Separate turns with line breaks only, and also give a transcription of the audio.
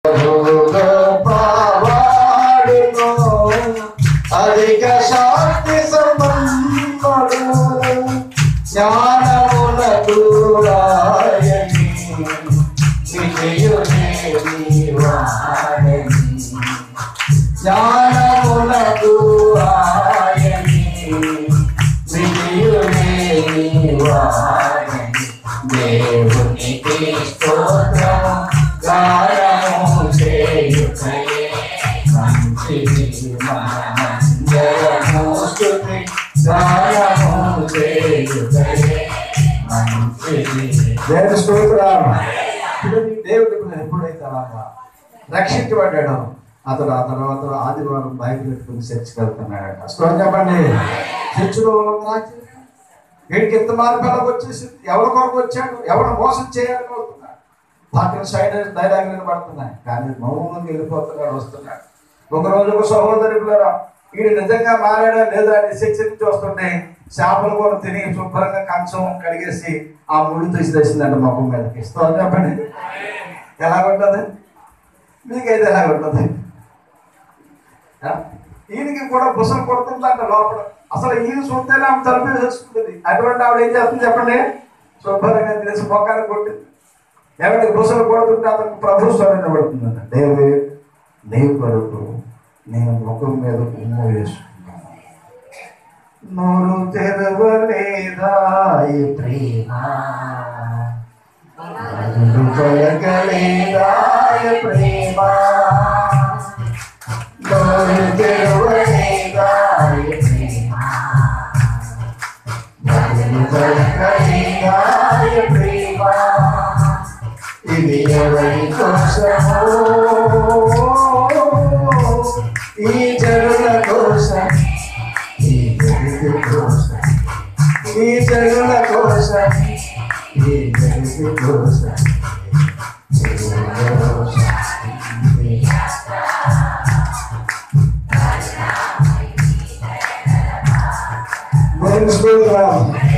పావాడును అధిక శాంతి సంబంధుడు జ్ఞానమునకు రాయని విజయునే నీవాడని జ్ఞానమునకు రాయని విజయునే నీవాడని దేవునికి స్తోత్రము గానము చేయుటయే మంచిది మనందరము స్తుతి గానము చేయుటయే మంచిది దేవుని స్తోత్రం చూడండి, దేవుడి మీద ఎప్పుడైతే అలాగా రక్షించబడ్డాడో అతడు ఆ తర్వాత ఆదివారం బైబిల్ పెట్టుకుని చర్చికి వెళ్తున్నాడట స్తోత్రం చెప్పండి చర్చిలో రాజు వీడికి ఎంత మార్పు ఎలాగ వచ్చేసింది ఎవరి కొరకు వచ్చాడు ఎవరు మోసం చేయాలనుకుంటున్నాడు పాటలు సైడ్ డైలాగ్ వినబడుతున్నాయి కానీ మౌనంగా వెళ్ళిపోతున్నాడు వస్తున్నాడు ఒక రోజు ఒక సహోదరి పిల్లరా వీడు నిజంగా మారాడా లేదా అని శిక్ష నుంచి వస్తుంటే చేపలు కూడా తిని శుభ్రంగా కంచం కడిగేసి ఆ ముళ్ళు తీసి తెచ్చిందంట మొహం మీదకి ఇస్తాం చెప్పండి ఎలా ఉంటుంది మీకైతే ఎలా ఉంటుంది ఆ? ఈయనకి కూడా బుసలు కొడుతుందంట లోపల అసలు ఈయన చూస్తేనే ఆమె తలుపు వేసుకుంటుంది అటువంటి ఆవిడ ఏం చేస్తుంది చెప్పండి శుభ్రంగా తెలిసి మొక్కలు కొట్టింది ఎవరికి బుసలు కొడుతుంటే అతనికి ప్రభు స్వరం పడుతుందంట దేవి నీ కొరకు నేను ముఖం మీద ఉమ్ము వేసుకున్నాను నోరు తెరవలేదా ఈ ప్రేమ నన్ను పలకలేదా ఈ ప్రేమ నోరు తెరవలేదా ఈ ప్రేమ నన్ను పలకలేదా ఈ ప్రేమ ఇది ఎవరి కోసమో ఈ జనుల కోసం ఈ జగతి కోసం ఈ జనుల కోసం ఈ జగతి కోసం జనుల కోసం. దేవుని స్తోత్రం.